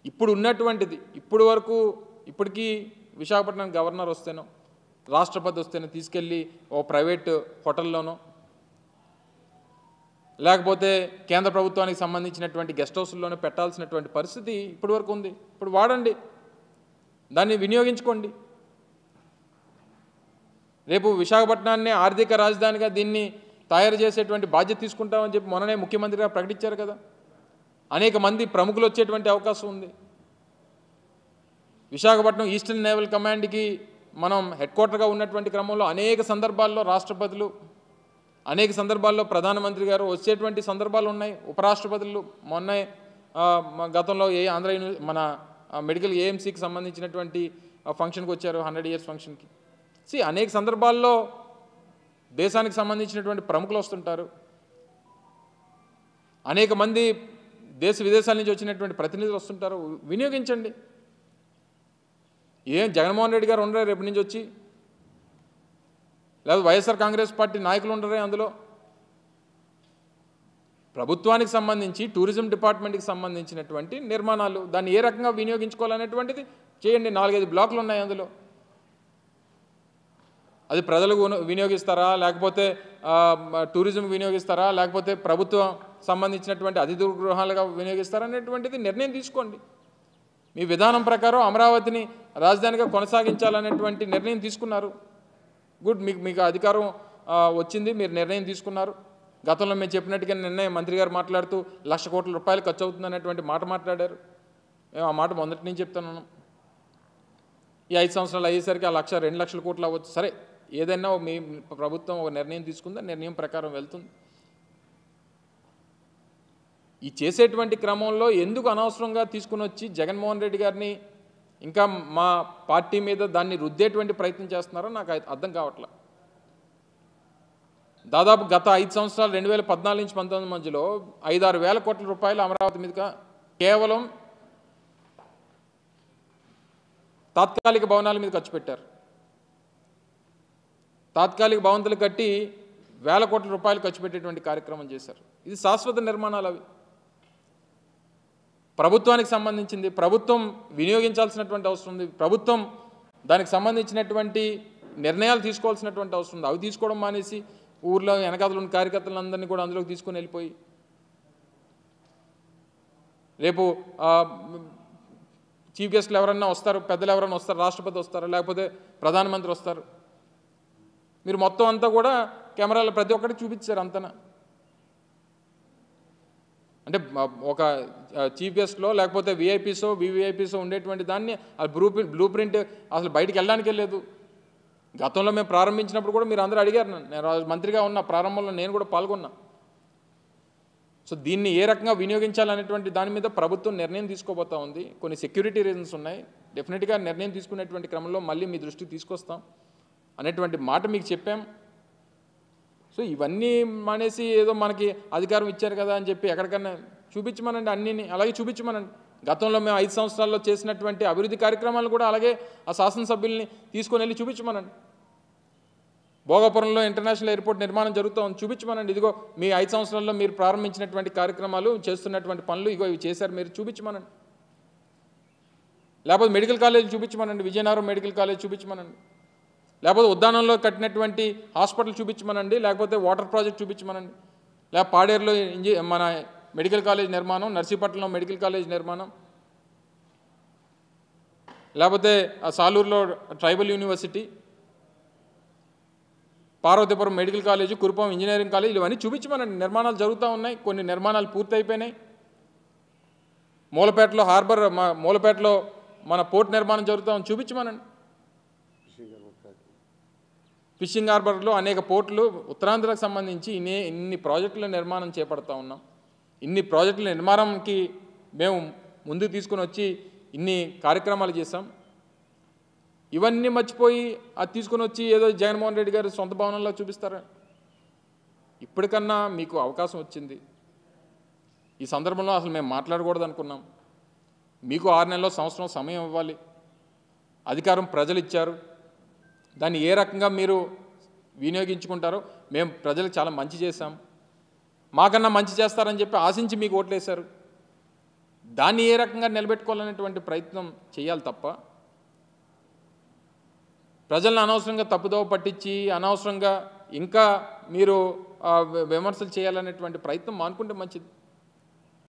ఇప్పుడు ఉన్నటువంటిది ఇప్పుడు వరకు ఇప్పటికీ విశాఖపట్నం గవర్నర్ వస్తేనో రాష్ట్రపతి వస్తేనో తీసుకెళ్ళి ఓ ప్రైవేట్ హోటల్లోనో లేకపోతే కేంద్ర ప్రభుత్వానికి సంబంధించినటువంటి గెస్ట్ హౌస్లోనే పెట్టాల్సినటువంటి పరిస్థితి ఇప్పటి వరకు ఉంది ఇప్పుడు వాడండి దాన్ని వినియోగించుకోండి రేపు విశాఖపట్నాన్ని ఆర్థిక రాజధానిగా దీన్ని తయారు చేసేటువంటి బాధ్యత తీసుకుంటామని చెప్పి మొన్ననే ముఖ్యమంత్రి గారు ప్రకటించారు కదా అనేక మంది ప్రముఖులు వచ్చేటువంటి అవకాశం ఉంది విశాఖపట్నం ఈస్టర్న్ నేవల్ కమాండ్కి మనం హెడ్ క్వార్టర్గా ఉన్నటువంటి క్రమంలో అనేక సందర్భాల్లో రాష్ట్రపతులు అనేక సందర్భాల్లో ప్రధానమంత్రి గారు వచ్చేటువంటి సందర్భాలు ఉన్నాయి ఉపరాష్ట్రపతులు మొన్న ఆ, మ- గతంలో ఏ ఆంధ్ర యూని మన ఆ, మెడికల్ ఏఎంసీకి సంబంధించినటువంటి ఆ, ఫంక్షన్కి వచ్చారు హండ్రెడ్ ఇయర్స్ ఫంక్షన్కి సి అనేక సందర్భాల్లో దేశానికి సంబంధించినటువంటి ప్రముఖులు వస్తుంటారు అనేక మంది దేశ విదేశాల నుంచి వచ్చినటువంటి ప్రతినిధులు వస్తుంటారు వినియోగించండి ఏం జగన్మోహన్ రెడ్డి గారు ఉండరు రేపు నుంచి వచ్చి లేదా వైఎస్ఆర్ కాంగ్రెస్ పార్టీ నాయకులు ఉండరే అందులో ప్రభుత్వానికి సంబంధించి టూరిజం డిపార్ట్మెంట్కి సంబంధించినటువంటి నిర్మాణాలు దాన్ని ఏ రకంగా వినియోగించుకోవాలనేటువంటిది చేయండి నాలుగైదు బ్లాకులు ఉన్నాయి అందులో అది ప్రజలకు వినో- వినియోగిస్తారా లేకపోతే ఆ, మ- టూరిజం వినియోగిస్తారా లేకపోతే ప్రభుత్వం సంబంధించినటువంటి అతిథి గృహాలుగా వినియోగిస్తారా అనేటువంటిది నిర్ణయం తీసుకోండి మీ విధానం ప్రకారం అమరావతిని రాజధానిగా కొనసాగించాలనేటువంటి నిర్ణయం తీసుకున్నారు గుడ్ మీకు మీకు అధికారం ఆ, వచ్చింది మీరు నిర్ణయం తీసుకున్నారు గతంలో మేము చెప్పినట్టుగా నిర్ణయం మంత్రి గారు మాట్లాడుతూ లక్ష కోట్ల రూపాయలు ఖర్చు అవుతుంది అనేటువంటి మాట మాట్లాడారు మేము ఆ మాట మొదటి నుంచి చెప్తున్నాను ఈ ఐదు సంవత్సరాలు అయ్యేసరికి ఆ లక్ష రెండు లక్షల కోట్లు అవ్వచ్చు సరే ఏదైనా మీ ప్రభుత్వం ఒక నిర్ణయం తీసుకుందా నిర్ణయం ప్రకారం వెళ్తుంది ఈ చేసేటువంటి క్రమంలో ఎందుకు అనవసరంగా తీసుకుని వచ్చి జగన్మోహన్ రెడ్డి గారిని ఇంకా మా పార్టీ మీద దాన్ని రుద్దేటువంటి ప్రయత్నం చేస్తున్నారో నాకు అది అర్థం కావట్లే దాదాపు గత ఐదు సంవత్సరాలు రెండు వేల పద్నాలుగు నుంచి పంతొమ్మిది మధ్యలో ఐదారు వేల కోట్ల రూపాయలు అమరావతి మీదుగా కేవలం తాత్కాలిక భవనాల మీద ఖర్చు పెట్టారు తాత్కాలిక భవంతులు కట్టి వేల కోట్ల రూపాయలు ఖర్చు పెట్టేటువంటి కార్యక్రమం చేశారు ఇది శాశ్వత నిర్మాణాలు అవి ప్రభుత్వానికి సంబంధించింది ప్రభుత్వం వినియోగించాల్సినటువంటి అవసరం ఉంది ప్రభుత్వం దానికి సంబంధించినటువంటి నిర్ణయాలు తీసుకోవాల్సినటువంటి అవసరం ఉంది అవి తీసుకోవడం మానేసి ఊర్లో వెనకాతలు ఉన్న కార్యకర్తలందరినీ కూడా అందులోకి తీసుకొని వెళ్ళిపోయి రేపు ఆ, చీఫ్ గెస్ట్లు ఎవరన్నా వస్తారు పెద్దలు ఎవరన్నా వస్తారు రాష్ట్రపతి వస్తారు లేకపోతే ప్రధానమంత్రి వస్తారు మీరు మొత్తం అంతా కూడా కెమెరాలో ప్రతి ఒక్కటి చూపించారు అంతనా అంటే మ- ఒక ఆ, చీఫ్ గెస్ట్లో లేకపోతే విఐపీసో వివిఐపీసో ఉండేటువంటి దాన్ని ఆ బ్లూ ప్రింట్ బ్లూ ప్రింట్ అసలు బయటికి వెళ్ళడానికే లేదు గతంలో మేము ప్రారంభించినప్పుడు కూడా మీరు అందరూ అడిగారు నన్ను నేను రా- మంత్రిగా ఉన్న ప్రారంభంలో నేను కూడా పాల్గొన్నా సో దీన్ని ఏ రకంగా వినియోగించాలనేటువంటి దాని మీద ప్రభుత్వం నిర్ణయం తీసుకోబోతా ఉంది కొన్ని సెక్యూరిటీ రీజన్స్ ఉన్నాయి డెఫినెట్గా నిర్ణయం తీసుకునేటువంటి క్రమంలో మళ్ళీ మీ దృష్టికి తీసుకొస్తాం అనేటువంటి మాట మీకు చెప్పాం సో ఇవన్నీ మానేసి ఏదో మనకి అధికారం ఇచ్చారు కదా అని చెప్పి ఎక్కడికన్నా చూపించమనండి అన్నీని అలాగే చూపించమనండి గతంలో మేము ఐదు సంవత్సరాల్లో చేసినటువంటి అభివృద్ధి కార్యక్రమాలు కూడా అలాగే ఆ శాసనసభ్యుల్ని తీసుకొని వెళ్ళి చూపించమనండి భోగాపురంలో ఇంటర్నేషనల్ ఎయిర్పోర్ట్ నిర్మాణం జరుగుతూ ఉంది చూపించమనండి ఇదిగో మీ ఐదు సంవత్సరాల్లో మీరు ప్రారంభించినటువంటి కార్యక్రమాలు చేస్తున్నటువంటి పనులు ఇగో ఇవి చేశారు మీరు చూపించమనండి లేకపోతే మెడికల్ కాలేజ్ చూపించమనండి విజయనగరం మెడికల్ కాలేజ్ చూపించమనండి లేకపోతే ఉద్యానంలో కట్టినటువంటి హాస్పిటల్ చూపించమనండి లేకపోతే వాటర్ ప్రాజెక్ట్ చూపించమనండి లేకపోతే పాడేరులో ఇంజి మన మెడికల్ కాలేజ్ నిర్మాణం నర్సీపట్నంలో మెడికల్ కాలేజ్ నిర్మాణం లేకపోతే ఆ సాలూరులో tribal university Parvathipuram medical college Kurupam engineering college ఇవన్నీ చూపించమనండి నిర్మాణాలు జరుగుతూ ఉన్నాయి కొన్ని నిర్మాణాలు పూర్తయిపోయినాయి మూలపేటలో హార్బర్ మా మూలపేటలో మన పోర్ట్ నిర్మాణం జరుగుతూ ఉంది చూపించమనండి ఫిషింగ్ హార్బర్లో అనేక పోర్టులు ఉత్తరాంధ్రకు సంబంధించి ఇన్ని ఇన్ని ప్రాజెక్టుల నిర్మాణం చేపడతా ఉన్నాం ఇన్ని ప్రాజెక్టుల నిర్మాణంకి మేము ముందుకు తీసుకుని వచ్చి ఇన్ని కార్యక్రమాలు చేశాం ఇవన్నీ మర్చిపోయి అది తీసుకుని వచ్చి ఏదో జగన్మోహన్ రెడ్డి గారు సొంత భవనంలో చూపిస్తారా ఇప్పటికన్నా మీకు అవకాశం వచ్చింది ఈ సందర్భంలో అసలు మేము మాట్లాడకూడదు అనుకున్నాం మీకు ఆరు నెలల్లో సంవత్సరం సమయం ఇవ్వాలి అధికారం ప్రజలు ఇచ్చారు దాన్ని ఏ రకంగా మీరు వినియోగించుకుంటారో మేము ప్రజలకు చాలా మంచి చేశాం మాకన్నా మంచి చేస్తారని చెప్పి ఆశించి మీకు ఓట్లేశారు దాన్ని ఏ రకంగా నిలబెట్టుకోవాలనేటువంటి ప్రయత్నం చేయాలి తప్ప ప్రజలను అనవసరంగా తప్పుదోవ పట్టించి అనవసరంగా ఇంకా మీరు ఆ, వి- విమర్శలు చేయాలనేటువంటి ప్రయత్నం మానుకుంటే మంచిది